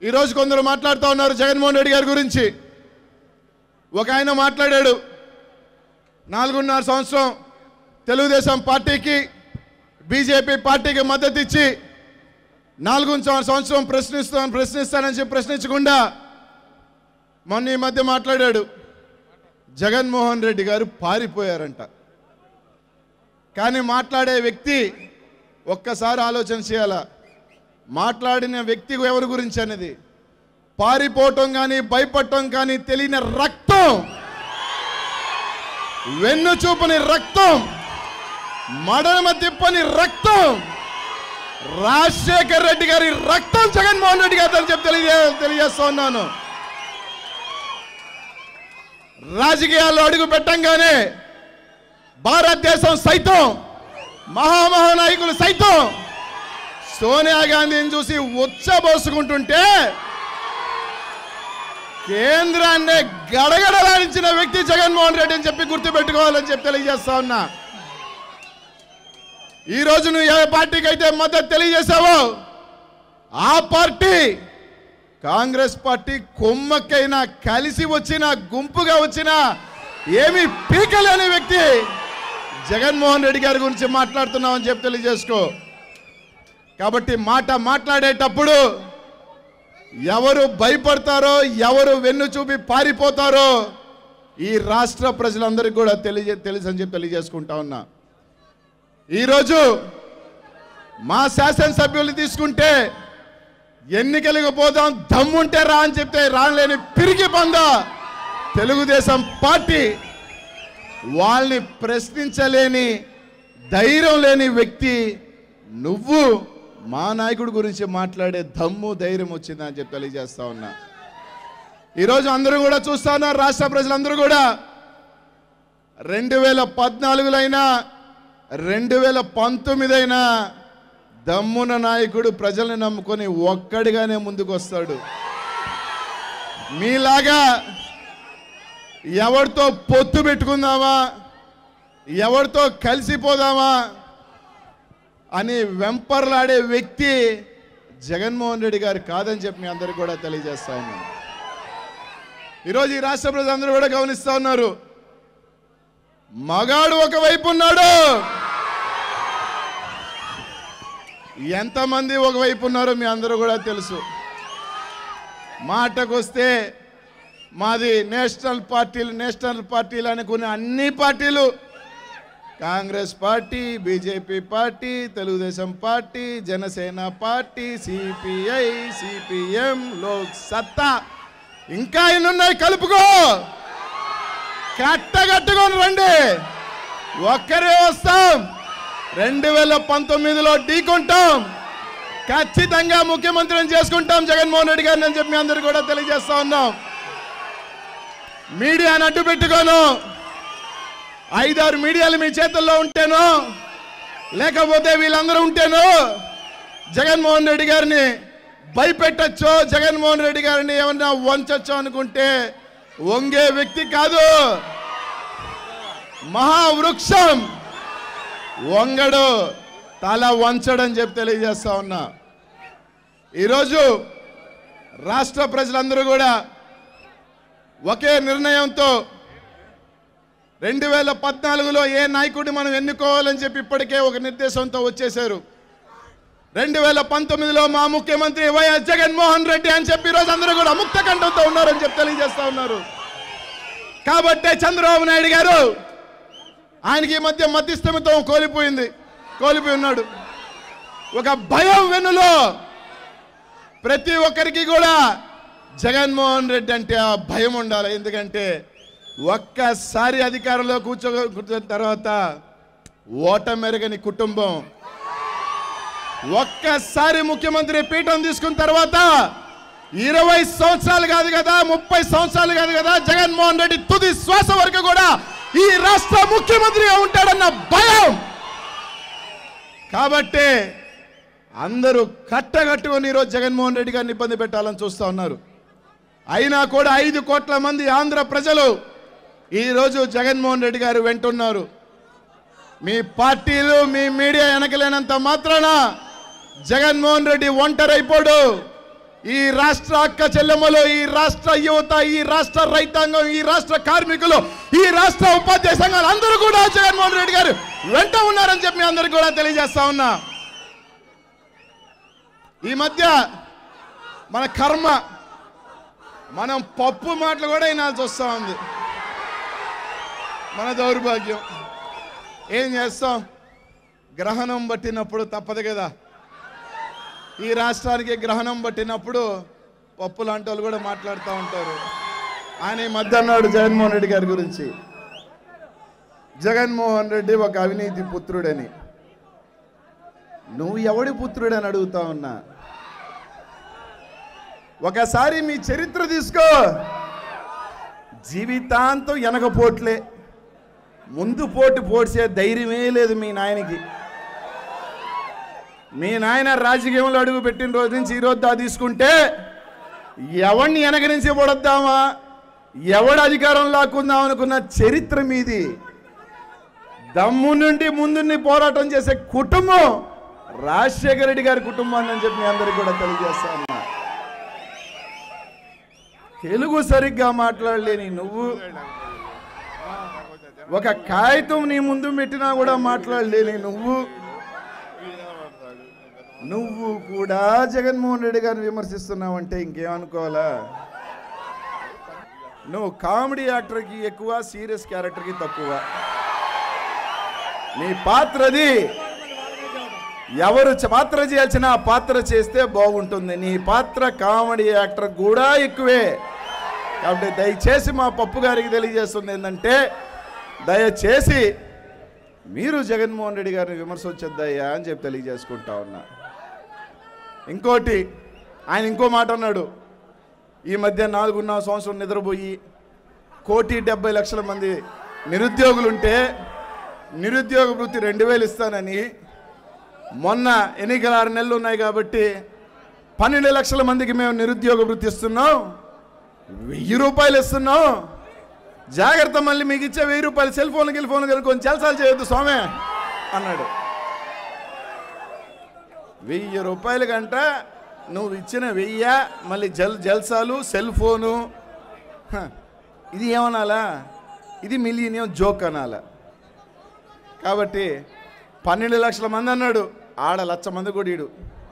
ఈరోజు కొందరు మాట్లాడుతూ ఉన్నారు జగన్మోహన్ రెడ్డి గారి గురించి ఒక ఆయన మాట్లాడాడు నాలుగున్నర సంవత్సరం తెలుగుదేశం పార్టీకి బీజేపీ పార్టీకి మద్దతు ఇచ్చి నాలుగున్నర సంవత్సరం ప్రశ్నిస్తాను ప్రశ్నిస్తానని చెప్పి ప్రశ్నించకుండా మొన్న ఈ మధ్య మాట్లాడాడు జగన్మోహన్ రెడ్డి గారు పారిపోయారంట కానీ మాట్లాడే వ్యక్తి ఒక్కసారి ఆలోచన చేయాల మాట్లాడిన వ్యక్తి ఎవరి గురించి అనేది పారిపోవటం కానీ భయపడటం కానీ తెలియని రక్తం వెన్ను చూపని రక్తం మడమ తిప్పని రక్తం రాజశేఖర్ రెడ్డి గారి రక్తం జగన్మోహన్ రెడ్డి గారు అని చెప్పి తెలియజే తెలియజేస్తా ఉన్నాను రాజకీయాల్లో అడుగు పెట్టంగానే భారతదేశం సైతం మహామహానాయకులు సైతం సోనియా గాంధీని చూసి ఉచ్చబోసుకుంటుంటే కేంద్రాన్ని గడగడలాడించిన వ్యక్తి జగన్మోహన్ రెడ్డి అని చెప్పి గుర్తుపెట్టుకోవాలని చెప్పి తెలియజేస్తా ఉన్నా ఈ రోజు నువ్వు ఏ పార్టీకి అయితే మద్దతు తెలియజేశావో ఆ పార్టీ కాంగ్రెస్ పార్టీ కొమ్మకైనా కలిసి వచ్చిన గుంపుగా వచ్చిన ఏమి పీకలేని వ్యక్తి జగన్మోహన్ రెడ్డి గారి గురించి మాట్లాడుతున్నామని చెప్పి తెలియజేసుకో కాబట్టి మాట మాట్లాడేటప్పుడు ఎవరు భయపడతారో ఎవరు వెన్ను చూపి పారిపోతారో ఈ రాష్ట్ర ప్రజలందరికీ కూడా తెలియజే తెలుసు అని చెప్పి తెలియజేసుకుంటా ఉన్నా ఈరోజు మా శాసనసభ్యులు తీసుకుంటే ఎన్నికలకు పోదాం దమ్ముంటే రా అని చెప్తే రాలేని పిరిగి పొంద తెలుగుదేశం పార్టీ వాళ్ళని ప్రశ్నించలేని ధైర్యం లేని వ్యక్తి నువ్వు మా నాయకుడి గురించి మాట్లాడే దమ్ము ధైర్యం వచ్చిందని అని చెప్పి తెలియజేస్తా ఉన్నా ఈరోజు అందరూ కూడా చూస్తా ఉన్నారు రాష్ట్ర ప్రజలందరూ కూడా రెండు వేల పద్నాలుగులో అయినా రెండు వేల పంతొమ్మిది అయినా దమ్మున నాయకుడు ప్రజల్ని నమ్ముకొని ఒక్కడిగానే ముందుకు వస్తాడు మీలాగా ఎవరితో పొత్తు పెట్టుకుందామా ఎవరితో కలిసిపోదామా అని వెంపర్లాడే వ్యక్తి జగన్మోహన్ రెడ్డి గారు కాదని చెప్పి మీ అందరికి కూడా తెలియజేస్తా ఉన్నాను ఈరోజు ఈ రాష్ట్ర ప్రజలందరూ కూడా గమనిస్తా ఉన్నారు మగాడు ఒకవైపు ఉన్నాడు ఎంతమంది ఒకవైపు ఉన్నారో మీ అందరూ కూడా తెలుసు మాటకొస్తే మాది నేషనల్ పార్టీలు నేషనల్ పార్టీలు అనుకునే అన్ని పార్టీలు Congress party BJP party Telugu Desam party Jana Sena party CPI CPM Lok Satta ఇంకా ఎన్ని ఉన్నాయి కలుపుకో కట్టగట్టుకొని రండి ఒక్కరే వస్తాం రెండు వేల పంతొమ్మిదిలో ఢీకొంటాం ఖచ్చితంగా ముఖ్యమంత్రిని చేసుకుంటాం జగన్మోహన్ రెడ్డి గారిని అని చెప్పి మీ అందరు కూడా తెలియజేస్తా ఉన్నాం మీడియాని అడ్డు పెట్టుకోను ఐదారు మీడియాలు మీ చేతుల్లో ఉంటేనో లేకపోతే వీళ్ళందరూ ఉంటేనో జగన్మోహన్ రెడ్డి గారిని భయపెట్టచ్చో జగన్మోహన్ రెడ్డి గారిని ఏమన్నా వంచొచ్చో అనుకుంటే వంగే వ్యక్తి కాదు మహావృక్షం వంగడు తల వంచడని చెప్పి తెలియజేస్తా ఉన్నా ఈరోజు రాష్ట్ర ప్రజలందరూ కూడా ఒకే నిర్ణయంతో రెండు వేల పద్నాలుగులో ఏ నాయకుడిని మనం ఎన్నుకోవాలని చెప్పి ఇప్పటికే ఒక నిర్దేశంతో వచ్చేశారు రెండు వేల పంతొమ్మిదిలో మా ముఖ్యమంత్రి వైఎస్ జగన్మోహన్ రెడ్డి అని చెప్పి ఈరోజు అందరూ కూడా ముక్త కంఠంతో ఉన్నారని చెప్పి తెలియజేస్తా ఉన్నారు కాబట్టే చంద్రబాబు నాయుడు గారు ఆయనకి ఈ మధ్య మధ్యస్థమితం కోల్పోయింది కోల్పోయి ఉన్నాడు ఒక భయం వెన్నులో ప్రతి ఒక్కరికి కూడా జగన్మోహన్ రెడ్డి అంటే ఆ భయం ఉండాలి ఎందుకంటే ఒక్కసారి అధికారంలో కూర్చో కూర్చున్న తర్వాత ఓటమెరగని కుటుంబం ఒక్కసారి ముఖ్యమంత్రి పీఠం తీసుకున్న తర్వాత ఇరవై సంవత్సరాలు కాదు కదా ముప్పై సంవత్సరాలు కాదు కదా జగన్మోహన్ రెడ్డి తుది శ్వాస వరకు కూడా ఈ రాష్ట్ర ముఖ్యమంత్రిగా ఉంటాడన్న భయం కాబట్టి అందరూ కట్టగట్టుకొని ఈరోజు జగన్మోహన్ రెడ్డి గారిని ఇబ్బంది పెట్టాలని చూస్తా ఉన్నారు అయినా కూడా ఐదు కోట్ల మంది ఆంధ్ర ప్రజలు ఈరోజు జగన్మోహన్ రెడ్డి గారు వెంటున్నారు మీ పార్టీలు మీ మీడియా వెనకలేనంత మాత్రాన జగన్మోహన్ రెడ్డి ఒంటరైపోడు ఈ రాష్ట్ర అక్క చెల్లెమ్మలు ఈ రాష్ట్ర యువత ఈ రాష్ట్ర రైతాంగం ఈ రాష్ట్ర కార్మికులు ఈ రాష్ట్ర ఉపాధ్యాయ సంఘాలు అందరూ కూడా జగన్మోహన్ రెడ్డి గారు వెంట ఉన్నారని చెప్పి మీ అందరికీ కూడా తెలియజేస్తా ఉన్నా ఈ మధ్య మన కర్మ మనం పప్పు మాటలు కూడా వినాల్సి వస్తూ ఉంది మన దౌర్భాగ్యం ఏం చేస్తాం గ్రహణం పట్టినప్పుడు తప్పదు కదా ఈ రాష్ట్రానికి గ్రహణం పట్టినప్పుడు పప్పు లాంటి వాళ్ళు కూడా మాట్లాడుతూ ఉంటారు ఆయన ఈ మధ్య అన్నాడు జగన్మోహన్ రెడ్డి గారి గురించి జగన్మోహన్ రెడ్డి ఒక అవినీతి పుత్రుడని నువ్వు ఎవడి పుత్రుడని అడుగుతా ఉన్నా ఒకసారి మీ చరిత్ర తీసుకో జీవితాంతం వెనకపోట్లే ముందు పోటు పోడ్చే ధైర్యమే లేదు మీ నాయనకి మీ నాయన రాజకీయంలో అడుగు పెట్టిన రోజు నుంచి ఈ రోజు దా తీసుకుంటే ఎవడిని వెనక నుంచి పొడద్దామా ఎవడు అధికారం లాక్కుందాం అనుకున్న చరిత్ర మీది దమ్ము నుండి ముందుండి పోరాటం చేసే కుటుంబం రాజశేఖర రెడ్డి గారి కుటుంబాన్ని అని చెప్పి మీ అందరికి కూడా తెలియజేస్తా ఉన్నా తెలుగు సరిగ్గా మాట్లాడలేని నువ్వు ఒక కాగితం నీ ముందు పెట్టినా కూడా మాట్లాడలేని నువ్వు నువ్వు కూడా జగన్మోహన్ రెడ్డి గారిని విమర్శిస్తున్నావంటే ఇంకేమనుకోవాలా నువ్వు కామెడీ యాక్టర్కి ఎక్కువ సీరియస్ క్యారెక్టర్కి తక్కువ నీ పాత్రది ఎవరు చ- పాత్ర చేయాల్సిన ఆ పాత్ర చేస్తే బాగుంటుంది నీ పాత్ర కామెడీ యాక్టర్ కూడా ఎక్కువే కాబట్టి దయచేసి మా పప్పు గారికి తెలియజేస్తుంది ఏంటంటే దయచేసి మీరు జగన్మోహన్ రెడ్డి గారిని విమర్శించొద్దయ్యా అని చెప్పి తెలియజేసుకుంటా ఉన్నా ఇంకోటి ఆయన ఇంకో మాట అన్నాడు ఈ మధ్య నాలుగున్నర సంవత్సరం నిద్రపోయి కోటి డెబ్బై లక్షల మంది నిరుద్యోగులుంటే నిరుద్యోగ వృత్తి రెండు వేలు ఇస్తానని మొన్న ఎన్నికల ఆరు నెలలు ఉన్నాయి కాబట్టి పన్నెండు లక్షల మందికి మేము నిరుద్యోగ వృత్తి ఇస్తున్నాం వెయ్యి రూపాయలు ఇస్తున్నాం జాగ్రత్త మళ్ళీ మీకు ఇచ్చే వెయ్యి రూపాయలు సెల్ ఫోన్ గిల్ ఫోన్ కొంచెం జల్సాలు చేయొద్దు స్వామి అన్నాడు వెయ్యి రూపాయల కంట నువ్వు ఇచ్చిన వెయ్య మళ్ళీ జల్ జల్సాలు సెల్ ఫోను హ, ఇది ఏమనాలా ఇది మిలియనియం జోక్ అనాలా కాబట్టి పన్నెండు లక్షల మంది అన్నాడు ఆడ లక్ష మంది కూడా ఈడు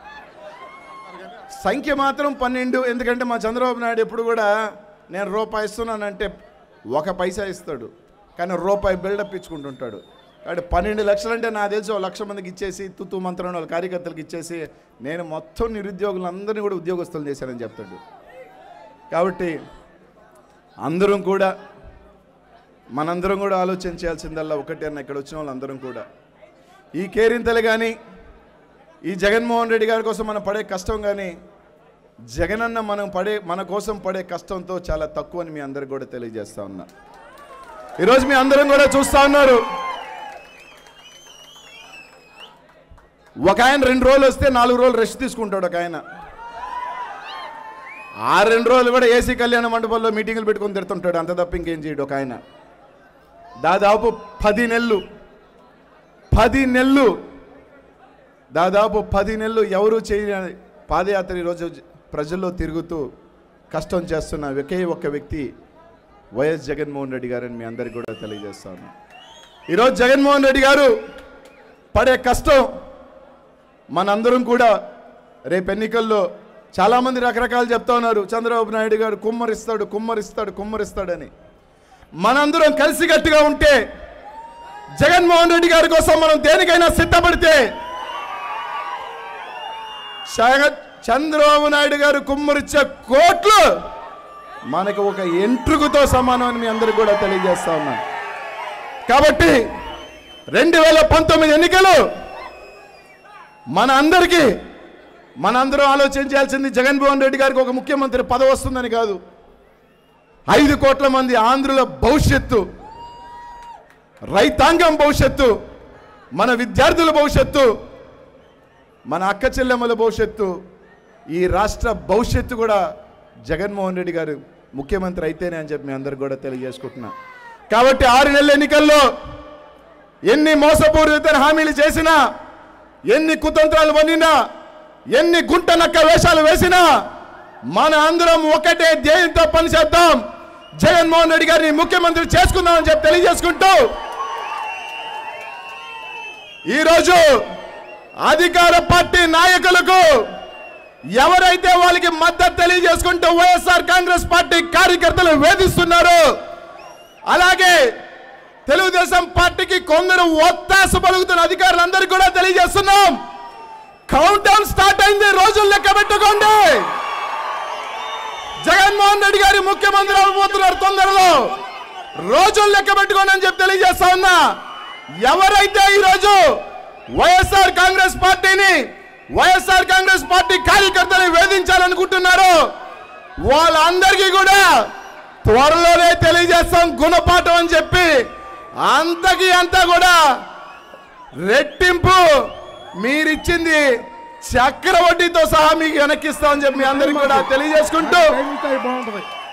సంఖ్య మాత్రం పన్నెండు ఎందుకంటే మా చంద్రబాబు నాయుడు ఎప్పుడు కూడా నేను రూపాయి ఇస్తున్నానంటే ఒక పైసా ఇస్తాడు కానీ రూపాయి బిల్డప్ ఇచ్చుకుంటుంటాడు కాబట్టి పన్నెండు లక్షలు అంటే నాకు తెలిసి ఒక లక్ష మందికి ఇచ్చేసి తుత్తు మంత్రం వాళ్ళ కార్యకర్తలకు ఇచ్చేసి నేను మొత్తం నిరుద్యోగులందరినీ కూడా ఉద్యోగస్తులు చేశానని చెప్తాడు కాబట్టి అందరం కూడా మనందరం కూడా ఆలోచన చేయాల్సిందల్లా ఒకటి అన్న ఇక్కడ వచ్చిన వాళ్ళందరం కూడా ఈ కేరింతలు కానీ ఈ జగన్మోహన్ రెడ్డి గారి కోసం మనం పడే కష్టం కానీ జగనన్న మనం పడే మన కోసం పడే కష్టంతో చాలా తక్కువ అని మీ అందరికి కూడా తెలియజేస్తా ఉన్నా ఈరోజు మీ అందరం కూడా చూస్తా ఉన్నారు ఒక ఆయన రెండు రోజులు వస్తే నాలుగు రోజులు రెస్ట్ తీసుకుంటాడు ఒక ఆయన ఆ రెండు రోజులు కూడా ఏసీ కళ్యాణ మండపంలో మీటింగులు పెట్టుకొని తిడుతుంటాడు అంత తప్ప ఇంకేం చేయడు ఒక ఆయన దాదాపు పది నెలలు పది నెలలు దాదాపు పది నెలలు ఎవరు చేయని పాదయాత్ర ఈరోజు ప్రజల్లో తిరుగుతూ కష్టం చేస్తున్న ఒకే ఒక్క వ్యక్తి వైఎస్ జగన్మోహన్ రెడ్డి గారని మీ అందరికి కూడా తెలియజేస్తాను ఈరోజు జగన్మోహన్ రెడ్డి గారు పడే కష్టం మనందరం కూడా రేపు ఎన్నికల్లో చాలామంది రకరకాలు చెప్తా ఉన్నారు చంద్రబాబు నాయుడు గారు కుమ్మరిస్తాడు కుమ్మరిస్తాడు కుమ్మరిస్తాడని మనందరం కలిసికట్టుగా ఉంటే జగన్మోహన్ రెడ్డి గారి కోసం మనం దేనికైనా సిద్ధపడితే జగ- చంద్రబాబు నాయుడు గారు కుమ్మరిచ్చే కోట్లు మనకు ఒక ఎంట్రుకుతో సమానం అని మీ అందరికి కూడా తెలియజేస్తా ఉన్నాను కాబట్టి రెండు వేల పంతొమ్మిది ఎన్నికలు మన అందరికీ మనందరం ఆలోచించాల్సింది జగన్మోహన్ రెడ్డి గారికి ఒక ముఖ్యమంత్రి పదవి వస్తుందని కాదు ఐదు కోట్ల మంది ఆంధ్రుల భవిష్యత్తు రైతాంగం భవిష్యత్తు మన విద్యార్థుల భవిష్యత్తు మన అక్క చెల్లెమ్మల భవిష్యత్తు ఈ రాష్ట్ర భవిష్యత్తు కూడా జగన్మోహన్ రెడ్డి గారు ముఖ్యమంత్రి అయితేనే అని చెప్పి మీ అందరికి కూడా తెలియజేసుకుంటున్నా కాబట్టి ఆరు నెలల ఎన్నికల్లో ఎన్ని మోసపూరిత హామీలు చేసినా ఎన్ని కుతంత్రాలు వన్నినా ఎన్ని గుంట నక్క వేషాలు వేసినా మన అందరం ఒకటే ధ్యేయంతో పనిచేద్దాం జగన్మోహన్ రెడ్డి గారిని ముఖ్యమంత్రి చేసుకుందామని చెప్పి తెలియజేసుకుంటూ ఈరోజు అధికార పార్టీ నాయకులకు ఎవరైతే వాళ్ళకి మద్దతు తెలియజేసుకుంటూ వైఎస్ఆర్ కాంగ్రెస్ పార్టీ కార్యకర్తలు వేధిస్తున్నారు అలాగే తెలుగుదేశం పార్టీకి కొందరు ఒత్తాస పలుకుతున్న అధికారులందరికీ కూడా తెలియజేస్తున్నాం కౌంట్ డౌన్ స్టార్ట్ అయింది రోజులు లెక్క పెట్టుకోండి జగన్మోహన్ రెడ్డి గారి ముఖ్యమంత్రి అవ్వబోతున్నారు తొందరలో రోజులు లెక్క పెట్టుకోండి అని చెప్పి తెలియజేస్తా ఉన్నా ఎవరైతే ఈరోజు వైఎస్ఆర్ కాంగ్రెస్ పార్టీని వైఎస్ఆర్ కాంగ్రెస్ పార్టీ కార్యకర్తలు వేధించాలనుకుంటున్నారో వాళ్ళందరికీ కూడా త్వరలోనే తెలియజేస్తాం గుణపాఠం అని చెప్పి అంతకి అంతా కూడా రెట్టింపు మీరిచ్చింది చక్రవడ్డీతో సహా మీకు వెనక్కిస్తామని చెప్పి మీ అందరికీ కూడా తెలియజేసుకుంటూ టైం ఇస్తే బాగుంటుంది